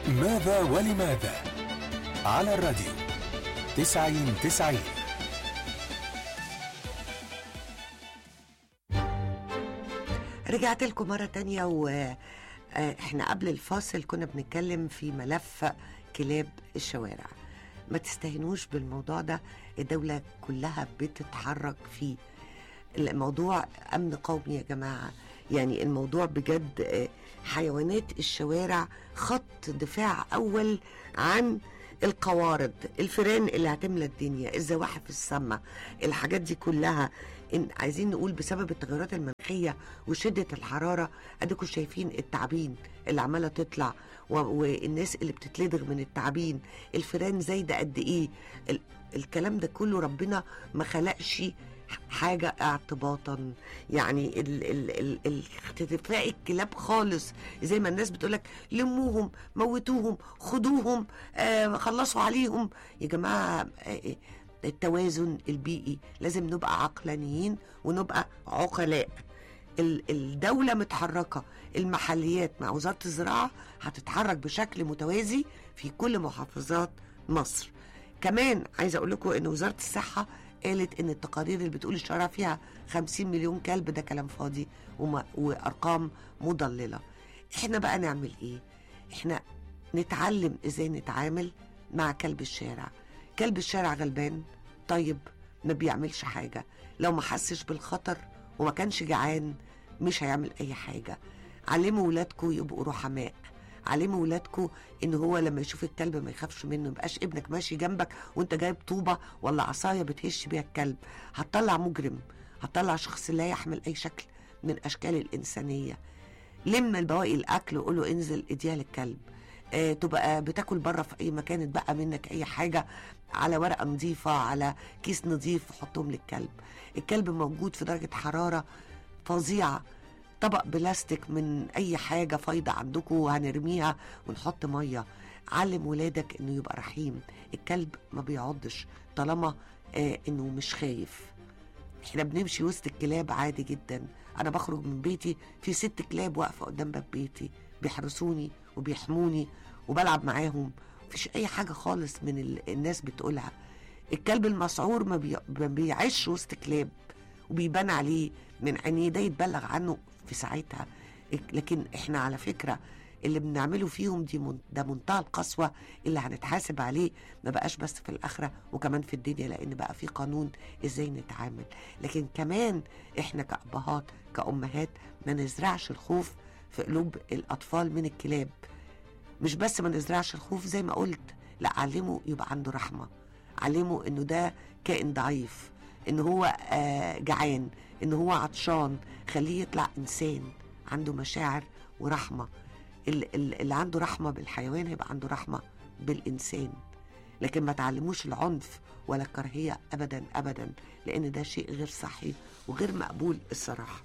ماذا ولماذا على الراديو تسعين تسعين رجعت لكم مرة تانية وإحنا قبل الفاصل كنا بنتكلم في ملف كلاب الشوارع ما تستهينوش بالموضوع ده الدولة كلها بتتحرك فيه الموضوع أمن قومي يا جماعة يعني الموضوع بجد آه، حيوانات الشوارع خط دفاع أول عن القوارض الفيران اللي هتملى الدنيا الزواحف السامة الحاجات دي كلها إن عايزين نقول بسبب التغيرات المناخية وشدة الحرارة اديكم شايفين التعابين اللي عمالة تطلع و- والناس اللي بتتلدغ من التعابين الفيران زايدة قد ايه ال- الكلام ده كله ربنا ما خلقش حاجة اعتباطا يعني ال ال ال ال اختفاء الكلاب خالص زي ما الناس بتقولك لموهم موتوهم خدوهم آه خلصوا عليهم يا جماعة آه التوازن البيئي لازم نبقى عقلانيين ونبقى عقلاء ال- الدولة متحركة المحليات مع وزارة الزراعة هتتحرك بشكل متوازي في كل محافظات مصر كمان عايزة أقول لكم إن وزارة الصحة قالت إن التقارير اللي بتقول الشوارع فيها 50 مليون كلب ده كلام فاضي وما وأرقام مضللة إحنا بقى نعمل إيه؟ إحنا نتعلم إزاي نتعامل مع كلب الشارع كلب الشارع غلبان طيب ما بيعملش حاجة لو ما حسش بالخطر وما كانش جعان مش هيعمل أي حاجة علموا ولادكم يبقوا رحماء علموا ولادكم ان هو لما يشوف الكلب ما يخافش منه ميبقاش ابنك ماشي جنبك وانت جايب طوبه ولا عصايه بتهش بيها الكلب هتطلع مجرم هتطلع شخص لا يحمل اي شكل من اشكال الانسانيه لم البواقي الاكل وقول له انزل اديها للكلب آه تبقى بتاكل بره في اي مكان اتبقى منك اي حاجه على ورقه نظيفه على كيس نظيف حطهم للكلب الكلب موجود في درجه حراره فظيعه طبق بلاستيك من اي حاجه فايضه عندكم هنرميها ونحط ميه علم ولادك انه يبقى رحيم الكلب ما بيعضش طالما آه انه مش خايف احنا بنمشي وسط الكلاب عادي جدا انا بخرج من بيتي في ست كلاب واقفه قدام باب بيتي بيحرسوني وبيحموني وبلعب معاهم مفيش اي حاجه خالص من ال- الناس بتقولها الكلب المسعور ما, بي... ما بيعيش وسط كلاب وبيبان عليه من عينيه ده يتبلغ عنه في ساعتها لكن احنا على فكره اللي بنعمله فيهم دي من ده منتهى القسوه اللي هنتحاسب عليه ما بقاش بس في الاخره وكمان في الدنيا لان بقى في قانون ازاي نتعامل لكن كمان احنا كابهات كامهات ما نزرعش الخوف في قلوب الاطفال من الكلاب مش بس ما نزرعش الخوف زي ما قلت لا علمه يبقى عنده رحمه علمه انه ده كائن ضعيف ان هو آه جعان ان هو عطشان خليه يطلع انسان عنده مشاعر ورحمه ال- ال- اللي عنده رحمه بالحيوان هيبقى عنده رحمه بالانسان لكن ما تعلموش العنف ولا الكراهيه ابدا ابدا لان ده شيء غير صحي وغير مقبول الصراحه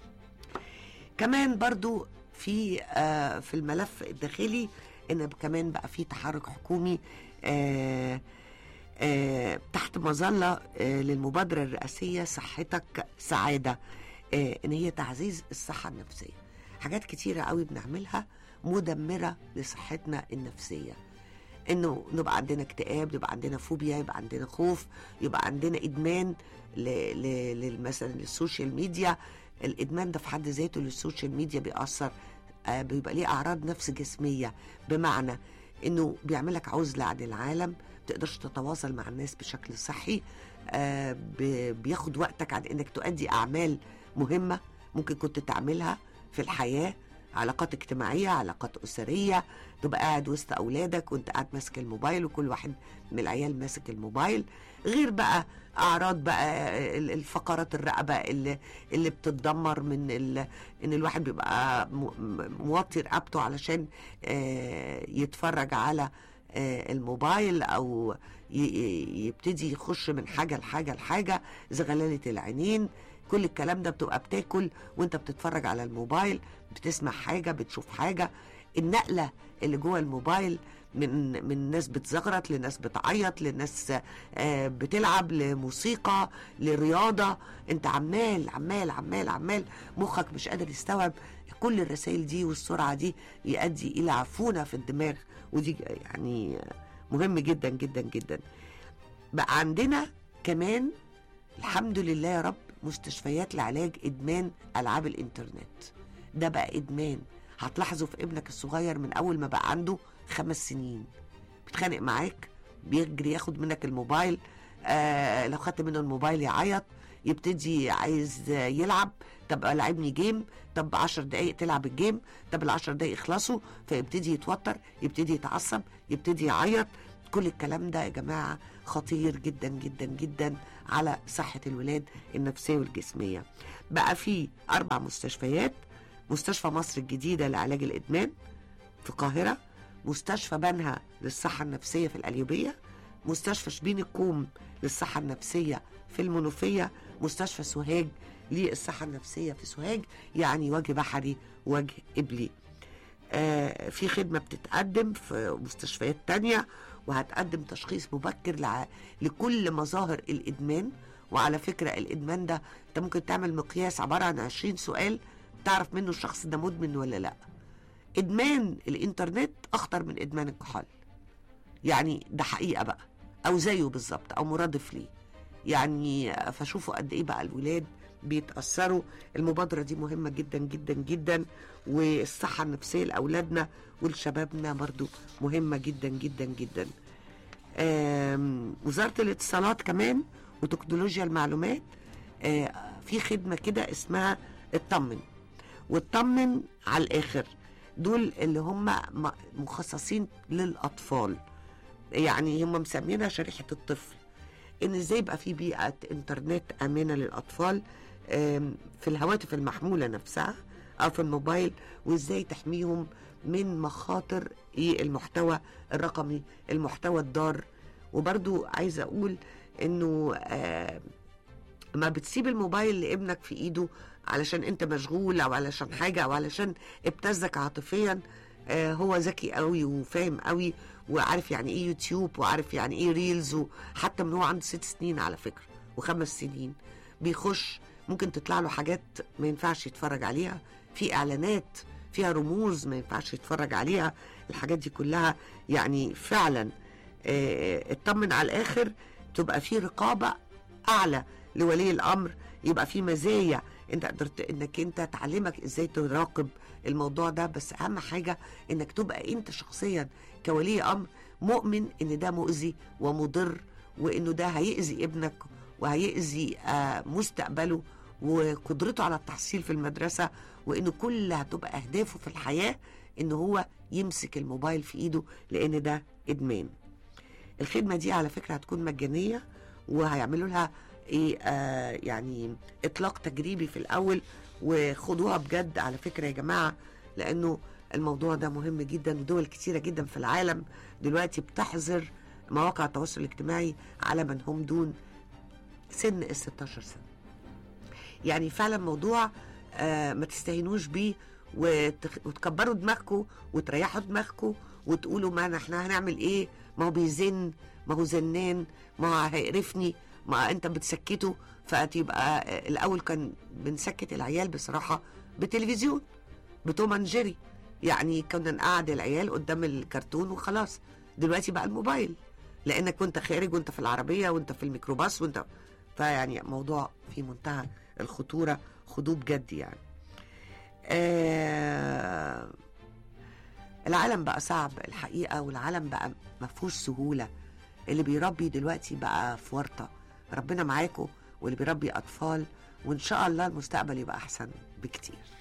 كمان برضو في آه في الملف الداخلي ان كمان بقى في تحرك حكومي آه آه تحت مظله آه للمبادره الرئاسيه صحتك سعاده آه ان هي تعزيز الصحه النفسيه حاجات كتيره قوي بنعملها مدمره لصحتنا النفسيه انه نبقى عندنا اكتئاب يبقى عندنا فوبيا يبقى عندنا خوف يبقى عندنا ادمان ل... ل... ل... مثلا للسوشيال ميديا الادمان ده في حد ذاته للسوشيال ميديا بيأثر آه بيبقى ليه اعراض نفس جسميه بمعنى انه بيعملك عزله عن العالم تقدرش تتواصل مع الناس بشكل صحي آه ب- بياخد وقتك عن انك تؤدي اعمال مهمه ممكن كنت تعملها في الحياه علاقات اجتماعيه علاقات اسريه تبقى قاعد وسط اولادك وانت قاعد ماسك الموبايل وكل واحد من العيال ماسك الموبايل غير بقى اعراض بقى ال- الفقرات الرقبه اللي اللي بتتدمر من ال... ان الواحد بيبقى م- م- موطي رقبته علشان آه، يتفرج على آه، الموبايل او ي- ي- يبتدي يخش من حاجه لحاجه لحاجه زغلله العينين كل الكلام ده بتبقى بتاكل وانت بتتفرج على الموبايل بتسمع حاجه بتشوف حاجه النقله اللي جوه الموبايل من من ناس بتزغرط لناس بتعيط لناس آه، بتلعب لموسيقى لرياضه انت عمال عمال عمال عمال مخك مش قادر يستوعب كل الرسائل دي والسرعه دي يؤدي الى عفونه في الدماغ ودي يعني مهم جدا جدا جدا بقى عندنا كمان الحمد لله يا رب مستشفيات لعلاج ادمان العاب الانترنت ده بقى ادمان هتلاحظوا في ابنك الصغير من اول ما بقى عنده خمس سنين بيتخانق معاك بيجري ياخد منك الموبايل آه لو خدت منه الموبايل يعيط يبتدي عايز يلعب طب لعبني جيم طب 10 دقايق تلعب الجيم طب ال 10 دقايق يخلصوا فيبتدي يتوتر يبتدي يتعصب يبتدي يعيط كل الكلام ده يا جماعه خطير جدا جدا جدا على صحه الولاد النفسيه والجسميه بقى في اربع مستشفيات مستشفى مصر الجديده لعلاج الادمان في القاهره مستشفى بنها للصحه النفسيه في القليوبيه مستشفى شبين الكوم للصحه النفسيه في المنوفيه مستشفى سوهاج للصحه النفسيه في سوهاج يعني وجه بحري وجه قبلي آه في خدمه بتتقدم في مستشفيات تانية وهتقدم تشخيص مبكر لع... لكل مظاهر الادمان وعلى فكره الادمان ده انت ممكن تعمل مقياس عباره عن 20 سؤال تعرف منه الشخص ده مدمن ولا لا ادمان الانترنت اخطر من ادمان الكحول يعني ده حقيقه بقى او زيه بالظبط او مرادف ليه يعني فشوفوا قد ايه بقى الولاد بيتاثروا المبادره دي مهمه جدا جدا جدا والصحه النفسيه لاولادنا ولشبابنا برضو مهمه جدا جدا جدا آم، وزاره الاتصالات كمان وتكنولوجيا المعلومات آه، في خدمه كده اسمها اطمن واطمن على الاخر دول اللي هم م- مخصصين للاطفال يعني هم مسمينها شريحه الطفل ان ازاي يبقى في بيئه انترنت امنه للاطفال آم، في الهواتف المحموله نفسها او في الموبايل وازاي تحميهم من مخاطر إيه المحتوى الرقمي المحتوى الضار وبرضو عايزه اقول انه آه ما بتسيب الموبايل لابنك في ايده علشان انت مشغول او علشان حاجه او علشان ابتزك عاطفيا آه هو ذكي قوي وفاهم قوي وعارف يعني ايه يوتيوب وعارف يعني ايه ريلز وحتى من هو عنده ست سنين على فكره وخمس سنين بيخش ممكن تطلع له حاجات ما ينفعش يتفرج عليها في اعلانات فيها رموز ما ينفعش يتفرج عليها الحاجات دي كلها يعني فعلا آه، اطمن على الاخر تبقى في رقابه اعلى لولي الامر يبقى في مزايا انت قدرت انك انت تعلمك ازاي تراقب الموضوع ده بس اهم حاجه انك تبقى انت شخصيا كولي امر مؤمن ان ده مؤذي ومضر وانه ده هيأذي ابنك وهيأذي آه، مستقبله وقدرته على التحصيل في المدرسه وانه كل هتبقى اهدافه في الحياه ان هو يمسك الموبايل في ايده لان ده ادمان الخدمه دي على فكره هتكون مجانيه وهيعملوا لها ايه آه يعني اطلاق تجريبي في الاول وخدوها بجد على فكره يا جماعه لانه الموضوع ده مهم جدا ودول كتيره جدا في العالم دلوقتي بتحظر مواقع التواصل الاجتماعي على من هم دون سن ال 16 سنه يعني فعلا موضوع آه ما تستهينوش بيه وتخ- وتكبروا دماغكم وتريحوا دماغكم وتقولوا ما احنا هنعمل ايه ما هو بيزن ما هو زنان ما هو هيقرفني ما انت بتسكته فتبقى آه، الاول كان بنسكت العيال بصراحه بتلفزيون بتوم اند جيري يعني كنا نقعد العيال قدام الكرتون وخلاص دلوقتي بقى الموبايل لانك وانت خارج وانت في العربيه وانت في الميكروباص وانت فيعني موضوع في منتهى الخطوره خدوه بجد يعني آه العالم بقى صعب الحقيقه والعالم بقى ما فيهوش سهوله اللي بيربي دلوقتي بقى في ورطه ربنا معاكم واللي بيربي اطفال وان شاء الله المستقبل يبقى احسن بكتير